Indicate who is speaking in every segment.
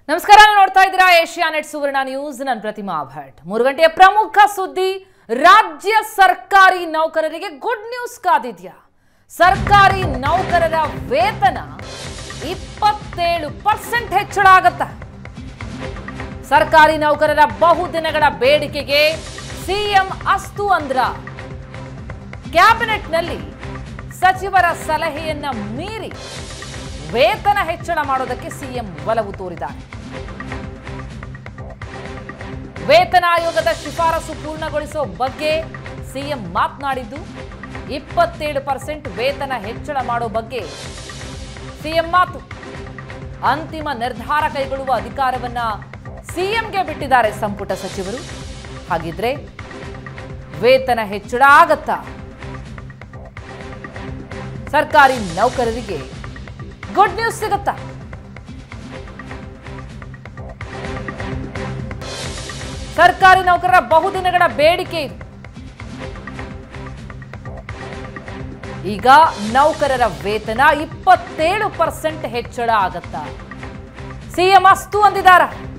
Speaker 1: ನಮಸ್ಕಾರ ನೀವು ನೋಡ್ತಾ ಇದ್ದೀರಾ ಏಷ್ಯಾ ನೆಟ್ ಸುವರ್ಣ ನ್ಯೂಸ್ ನಾನು ಪ್ರತಿಮಾ ಭಟ್ ಮೂರು ಗಂಟೆಯ ಪ್ರಮುಖ ಸುದ್ದಿ ರಾಜ್ಯ ಸರ್ಕಾರಿ ನೌಕರರಿಗೆ ಗುಡ್ ನ್ಯೂಸ್ ಕಾದಿದ್ಯಾ ಸರ್ಕಾರಿ ನೌಕರರ ವೇತನ ಇಪ್ಪತ್ತೇಳು ಪರ್ಸೆಂಟ್ ಹೆಚ್ಚಳ ಆಗತ್ತಾ ಸರ್ಕಾರಿ ನೌಕರರ ಬಹುದಿನಗಳ ಬೇಡಿಕೆಗೆ ಸಿಎಂ ಅಸ್ತು ಅಂದ್ರ ಕ್ಯಾಬಿನೆಟ್ನಲ್ಲಿ ಸಚಿವರ ಸಲಹೆಯನ್ನ ಮೀರಿ ವೇತನ ಹೆಚ್ಚಳ ಮಾಡೋದಕ್ಕೆ ಸಿಎಂ ಒಲವು ತೋರಿದ್ದಾರೆ ವೇತನ ಆಯೋಗದ ಶಿಫಾರಸು ಪೂರ್ಣಗೊಳಿಸೋ ಬಗ್ಗೆ ಸಿಎಂ ಮಾತನಾಡಿದ್ದು ಇಪ್ಪತ್ತೇಳು ಪರ್ಸೆಂಟ್ ವೇತನ ಹೆಚ್ಚಳ ಮಾಡೋ ಬಗ್ಗೆ ಸಿಎಂ ಮಾತು ಅಂತಿಮ ನಿರ್ಧಾರ ಕೈಗೊಳ್ಳುವ ಅಧಿಕಾರವನ್ನ ಸಿಎಂಗೆ ಬಿಟ್ಟಿದ್ದಾರೆ ಸಂಪುಟ ಸಚಿವರು ಹಾಗಿದ್ರೆ ವೇತನ ಹೆಚ್ಚಳ ಆಗತ್ತಾ ಸರ್ಕಾರಿ ನೌಕರರಿಗೆ ಗುಡ್ ನ್ಯೂಸ್ ಸಿಗುತ್ತಾ ಸರ್ಕಾರಿ ನೌಕರರ ಬಹುದಿನಗಳ ಬೇಡಿಕೆ ಇದು ಈಗ ನೌಕರರ ವೇತನ ಇಪ್ಪತ್ತೇಳು ಪರ್ಸೆಂಟ್ ಹೆಚ್ಚಳ ಆಗತ್ತಾ ಸಿಎಂ ಅಸ್ತು ಅಂದಿದಾರ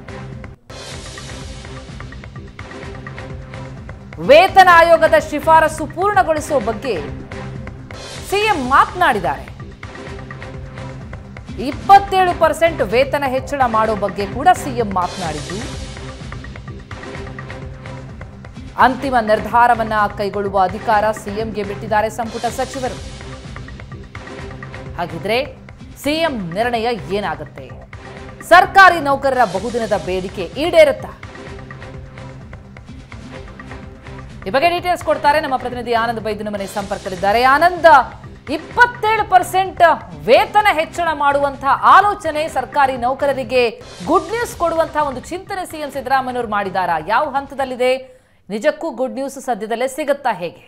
Speaker 1: ವೇತನ ಆಯೋಗದ ಶಿಫಾರಸು ಪೂರ್ಣಗೊಳಿಸುವ ಬಗ್ಗೆ ಸಿಎಂ ಮಾತನಾಡಿದ್ದಾರೆ ಇಪ್ಪತ್ತೇಳು ಪರ್ಸೆಂಟ್ ವೇತನ ಹೆಚ್ಚಳ ಮಾಡೋ ಬಗ್ಗೆ ಕೂಡ ಸಿಎಂ ಮಾತನಾಡಿದ್ದು ಅಂತಿಮ ನಿರ್ಧಾರವನ್ನ ಕೈಗೊಳ್ಳುವ ಅಧಿಕಾರ ಸಿಎಂಗೆ ಬಿಟ್ಟಿದ್ದಾರೆ ಸಂಪುಟ ಸಚಿವರು ಹಾಗಿದ್ರೆ ಸಿಎಂ ನಿರ್ಣಯ ಏನಾಗುತ್ತೆ ಸರ್ಕಾರಿ ನೌಕರರ ಬಹುದಿನದ ಬೇಡಿಕೆ ಈಡೇರುತ್ತಾ ಈ ಬಗ್ಗೆ ಡೀಟೇಲ್ಸ್ ಕೊಡ್ತಾರೆ ನಮ್ಮ ಪ್ರತಿನಿಧಿ ಆನಂದ್ ಬೈದ್ಯನ ಮನೆ ಸಂಪರ್ಕದಲ್ಲಿದ್ದಾರೆ ಆನಂದ್ ಇಪ್ಪತ್ತೇಳು ಪರ್ಸೆಂಟ್ ವೇತನ ಹೆಚ್ಚಳ ಮಾಡುವಂತಹ ಆಲೋಚನೆ ಸರ್ಕಾರಿ ನೌಕರರಿಗೆ ಗುಡ್ ನ್ಯೂಸ್ ಕೊಡುವಂತಹ ಒಂದು ಚಿಂತನೆ ಸಿಎಂ ಸಿದ್ದರಾಮಯ್ಯನವರು ಮಾಡಿದಾರಾ ಯಾವ ಹಂತದಲ್ಲಿದೆ ನಿಜಕ್ಕೂ ಗುಡ್ ನ್ಯೂಸ್ ಸದ್ಯದಲ್ಲೇ ಸಿಗುತ್ತಾ ಹೇಗೆ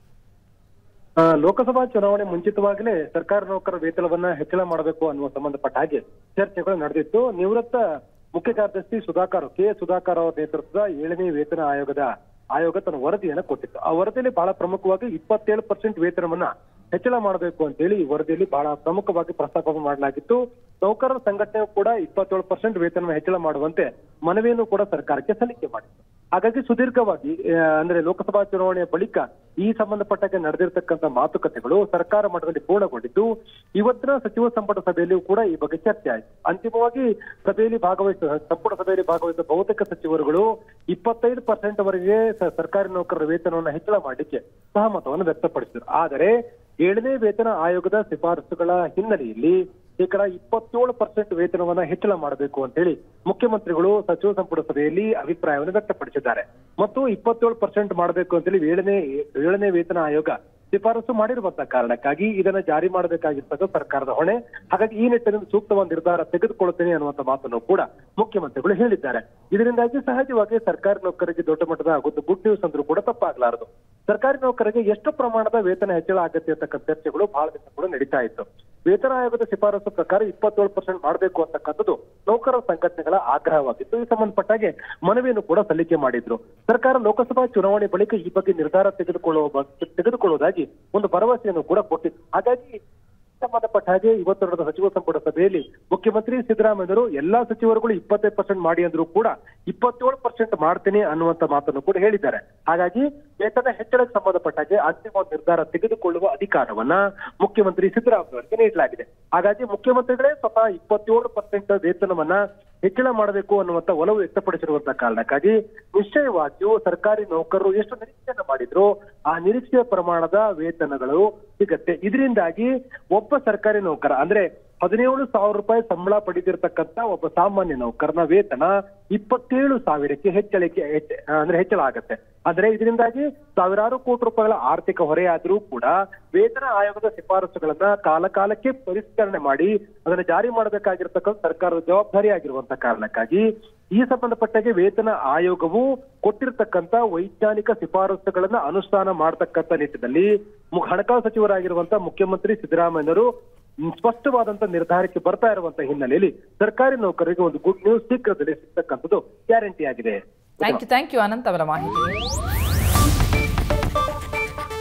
Speaker 2: ಆ, ಲೋಕಸಭಾ ಚುನಾವಣೆ ಮುಂಚಿತವಾಗಲೇ ಸರ್ಕಾರಿ ನೌಕರರ ವೇತನವನ್ನ ಹೆಚ್ಚಳ ಮಾಡಬೇಕು ಅನ್ನುವ ಸಂಬಂಧಪಟ್ಟ ಹಾಗೆ ಚರ್ಚೆಗಳು ನಡೆದಿತ್ತು ನಿವೃತ್ತ ಮುಖ್ಯ ಕಾರ್ಯದರ್ಶಿ ಸುಧಾಕರ್ ಕೆ ಸುಧಾಕರ್ ಅವರ ನೇತೃತ್ವದ ಏಳನೇ ವೇತನ ಆಯೋಗದ ಆಯೋಗ ತನ್ನ ವರದಿಯನ್ನು ಕೊಟ್ಟಿತ್ತು ಆ ವರದಿಯಲ್ಲಿ ಬಹಳ ಪ್ರಮುಖವಾಗಿ ಇಪ್ಪತ್ತೇಳು ಪರ್ಸೆಂಟ್ ವೇತನವನ್ನ ಹೆಚ್ಚಳ ಮಾಡಬೇಕು ಅಂತೇಳಿ ಈ ವರದಿಯಲ್ಲಿ ಬಹಳ ಪ್ರಮುಖವಾಗಿ ಪ್ರಸ್ತಾಪ ಮಾಡಲಾಗಿತ್ತು ನೌಕರರ ಸಂಘಟನೆ ಕೂಡ ಇಪ್ಪತ್ತೇಳು ಪರ್ಸೆಂಟ್ ವೇತನ ಹೆಚ್ಚಳ ಮಾಡುವಂತೆ ಮನವಿಯನ್ನು ಕೂಡ ಸರ್ಕಾರಕ್ಕೆ ಸಲ್ಲಿಕೆ ಮಾಡಿತ್ತು ಹಾಗಾಗಿ ಸುದೀರ್ಘವಾಗಿ ಆ, ಅಂದ್ರೆ ಲೋಕಸಭಾ ಚುನಾವಣೆಯ ಬಳಿಕ ಈ ಸಂಬಂಧಪಟ್ಟಾಗೆ ನಡೆದಿರ್ತಕ್ಕಂಥ ಮಾತುಕತೆಗಳು ಸರ್ಕಾರ ಮಟ್ಟದಲ್ಲಿ ಪೂರ್ಣಗೊಂಡಿದ್ದು ಇವತ್ತಿನ ಸಚಿವ ಸಂಪುಟ ಸಭೆಯಲ್ಲಿಯೂ ಕೂಡ ಈ ಬಗ್ಗೆ ಚರ್ಚೆ ಆಯಿತು ಅಂತಿಮವಾಗಿ ಸಭೆಯಲ್ಲಿ ಭಾಗವಹಿಸಿದ ಸಂಪುಟ ಸಭೆಯಲ್ಲಿ ಭಾಗವಹಿಸಿದ ಬಹುತೇಕ ಸಚಿವರುಗಳು ಇಪ್ಪತ್ತೈದು ಪರ್ಸೆಂಟ್ ವರೆಗೆ ಸ- ಸರ್ಕಾರಿ ನೌಕರರ ವೇತನವನ್ನು ಹೆಚ್ಚಳ ಮಾಡಲಿಕ್ಕೆ ಸಹಮತವನ್ನು ವ್ಯಕ್ತಪಡಿಸಿದರು ಆದರೆ ಏಳನೇ ವೇತನ ಆಯೋಗದ ಶಿಫಾರಸುಗಳ ಹಿನ್ನೆಲೆಯಲ್ಲಿ ಶೇಕಡ ಇಪ್ಪತ್ತೇಳು ಪರ್ಸೆಂಟ್ ವೇತನವನ್ನ ಹೆಚ್ಚಳ ಮಾಡಬೇಕು ಅಂತ ಹೇಳಿ ಮುಖ್ಯಮಂತ್ರಿಗಳು ಸಚಿವ ಸಂಪುಟ ಸಭೆಯಲ್ಲಿ ಅಭಿಪ್ರಾಯವನ್ನು ವ್ಯಕ್ತಪಡಿಸಿದ್ದಾರೆ ಮತ್ತು ಇಪ್ಪತ್ತೇಳು ಪರ್ಸೆಂಟ್ ಮಾಡಬೇಕು ಅಂತೇಳಿ ಏಳನೇ ಏಳನೇ ವೇತನ ಆಯೋಗ ಶಿಫಾರಸು ಮಾಡಿರುವಂತಹ ಕಾರಣಕ್ಕಾಗಿ ಇದನ್ನ ಜಾರಿ ಮಾಡಬೇಕಾಗಿರ್ತಕ್ಕ ಸರ್ಕಾರದ ಹೊಣೆ ಹಾಗಾಗಿ ಈ ನಿಟ್ಟಿನಲ್ಲಿ ಸೂಕ್ತವಾದ ನಿರ್ಧಾರ ತೆಗೆದುಕೊಳ್ಳುತ್ತೇನೆ ಅನ್ನುವಂತ ಮಾತನ್ನು ಕೂಡ ಮುಖ್ಯಮಂತ್ರಿಗಳು ಹೇಳಿದ್ದಾರೆ ಇದರಿಂದಾಗಿ ಸಹಜವಾಗಿ ಸರ್ಕಾರಿ ನೌಕರರಿಗೆ ದೊಡ್ಡ ಮಟ್ಟದ ಒಂದು ಗುಡ್ ನ್ಯೂಸ್ ಅಂದ್ರೂ ಕೂಡ ತಪ್ಪಾಗಲಾರದು ಸರ್ಕಾರಿ ನೌಕರರಿಗೆ ಎಷ್ಟು ಪ್ರಮಾಣದ ವೇತನ ಹೆಚ್ಚಳ ಆಗತ್ತೆ ಅಂತಕ್ಕಂಥ ಚರ್ಚೆಗಳು ಬಹಳ ದಿವಸ ಕೂಡ ನಡೀತಾ ಇತ್ತು ವೇತನ ಆಯೋಗದ ಶಿಫಾರಸು ಪ್ರಕಾರ ಇಪ್ಪತ್ತೇಳು ಪರ್ಸೆಂಟ್ ಮಾಡಬೇಕು ಅಂತಕ್ಕಂಥದ್ದು ನೌಕರರ ಸಂಘಟನೆಗಳ ಆಗ್ರಹವಾಗಿತ್ತು ಈ ಸಂಬಂಧಪಟ್ಟಾಗೆ ಮನವಿಯನ್ನು ಕೂಡ ಸಲ್ಲಿಕೆ ಮಾಡಿದ್ರು ಸರ್ಕಾರ ಲೋಕಸಭಾ ಚುನಾವಣೆ ಬಳಿಕ ಈ ಬಗ್ಗೆ ನಿರ್ಧಾರ ತೆಗೆದುಕೊಳ್ಳುವ ಬಗ್- ತೆಗೆದುಕೊಳ್ಳುವುದಾಗಿ ಒಂದು ಭರವಸೆಯನ್ನು ಕೂಡ ಕೊಟ್ಟಿತ್ತು ಹಾಗಾಗಿ ಸಂಬಂಧಪಟ್ಟ ಹಾಗೆ ಇವತ್ತು ನಡೆದ ಸಚಿವ ಸಂಪುಟ ಸಭೆಯಲ್ಲಿ ಮುಖ್ಯಮಂತ್ರಿ ಸಿದ್ದರಾಮಯ್ಯರು ಎಲ್ಲಾ ಸಚಿವರುಗಳು ಇಪ್ಪತ್ತೈದು ಪರ್ಸೆಂಟ್ ಮಾಡಿ ಅಂದ್ರೂ ಕೂಡ ಇಪ್ಪತ್ತೇಳು ಪರ್ಸೆಂಟ್ ಮಾಡ್ತೀನಿ ಅನ್ನುವಂತ ಮಾತನ್ನು ಕೂಡ ಹೇಳಿದ್ದಾರೆ ಹಾಗಾಗಿ ವೇತನ ಹೆಚ್ಚಳಕ್ಕೆ ಸಂಬಂಧಪಟ್ಟ ಹಾಗೆ ಅಂತಿಮ ಒಂದು ನಿರ್ಧಾರ ತೆಗೆದುಕೊಳ್ಳುವ ಅಧಿಕಾರವನ್ನ ಮುಖ್ಯಮಂತ್ರಿ ಸಿದ್ದರಾಮಯ್ಯವರಿಗೆ ನೀಡಲಾಗಿದೆ ಹಾಗಾಗಿ ಮುಖ್ಯಮಂತ್ರಿಗಳೇ ಸ್ವತಃ ಇಪ್ಪತ್ತೇಳು ಪರ್ಸೆಂಟ್ ವೇತನವನ್ನ ಹೆಚ್ಚಳ ಮಾಡಬೇಕು ಅನ್ನುವಂತ ಒಲವು ವ್ಯಕ್ತಪಡಿಸಿರುವಂತ ಕಾರಣಕ್ಕಾಗಿ ನಿಶ್ಚಯವಾಗಿಯೂ ಸರ್ಕಾರಿ ನೌಕರರು ಎಷ್ಟು ನಿರೀಕ್ಷೆಯನ್ನು ಮಾಡಿದ್ರು ಆ ನಿರೀಕ್ಷೆಯ ಪ್ರಮಾಣದ ವೇತನಗಳು ಸಿಗತ್ತೆ ಇದರಿಂದಾಗಿ ಒಬ್ಬ ಸರ್ಕಾರಿ ನೌಕರ ಅಂದ್ರೆ ಹದಿನೇಳು ಸಾವಿರ ರೂಪಾಯಿ ಸಂಬಳ ಪಡೆದಿರ್ತಕ್ಕಂತ ಒಬ್ಬ ಸಾಮಾನ್ಯ ನೌಕರನ ವೇತನ ಇಪ್ಪತ್ತೇಳು ಸಾವಿರಕ್ಕೆ ಹೆಚ್ಚಳಿಕೆ ಹೆಚ್ಚ- ಅಂದ್ರೆ ಹೆಚ್ಚಳ ಆಗತ್ತೆ ಅಂದ್ರೆ ಇದರಿಂದಾಗಿ ಸಾವಿರಾರು ಕೋಟಿ ರೂಪಾಯಿಗಳ ಆರ್ಥಿಕ ಹೊರೆಯಾದ್ರೂ ಕೂಡ ವೇತನ ಆಯೋಗದ ಶಿಫಾರಸುಗಳನ್ನ ಕಾಲ ಕಾಲಕ್ಕೆ ಪರಿಷ್ಕರಣೆ ಮಾಡಿ ಅದನ್ನ ಜಾರಿ ಮಾಡಬೇಕಾಗಿರ್ತಕ್ಕಂಥ ಸರ್ಕಾರದ ಜವಾಬ್ದಾರಿ ಆಗಿರುವಂತ ಕಾರಣಕ್ಕಾಗಿ ಈ ಸಂಬಂಧಪಟ್ಟಾಗೆ ವೇತನ ಆಯೋಗವು ಕೊಟ್ಟಿರ್ತಕ್ಕಂತ ವೈಜ್ಞಾನಿಕ ಶಿಫಾರಸುಗಳನ್ನ ಅನುಷ್ಠಾನ ಮಾಡತಕ್ಕಂತ ನಿಟ್ಟಿನಲ್ಲಿ ಮು- ಹಣಕಾಸು ಸಚಿವರಾಗಿರುವಂತ ಮುಖ್ಯಮಂತ್ರಿ ಸಿದ್ದರಾಮಯ್ಯನವರು ಮ್, ಸ್ಪಷ್ಟವಾದಂತ ನಿರ್ಧಾರಕ್ಕೆ ಬರ್ತಾ ಇರುವಂತ ಹಿನ್ನೆಲೆಯಲ್ಲಿ ಸರ್ಕಾರಿ ನೌಕರರಿಗೆ ಒಂದು ಗುಡ್ ನ್ಯೂಸ್ ಶೀಘ್ರದಲ್ಲೇ ಸಿಗ್ತಕ್ಕಂಥದ್ದು ಗ್ಯಾರಂಟಿ ಆಗಿದೆ
Speaker 1: thank you thank you Ananth ಅವರ ಮಾಹಿತಿ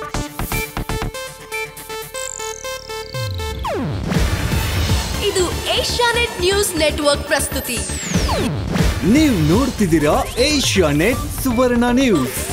Speaker 3: ಇದು ಏಷ್ಯಾನೆಟ್ ನ್ಯೂಸ್ ನೆಟ್ವರ್ಕ್ ಪ್ರಸ್ತುತಿ
Speaker 4: ನೀವು ನೋಡ್ತಿದ್ದೀರಾ ಏಷ್ಯಾ ನೆಟ್ ಸುವರ್ಣ ನ್ಯೂಸ್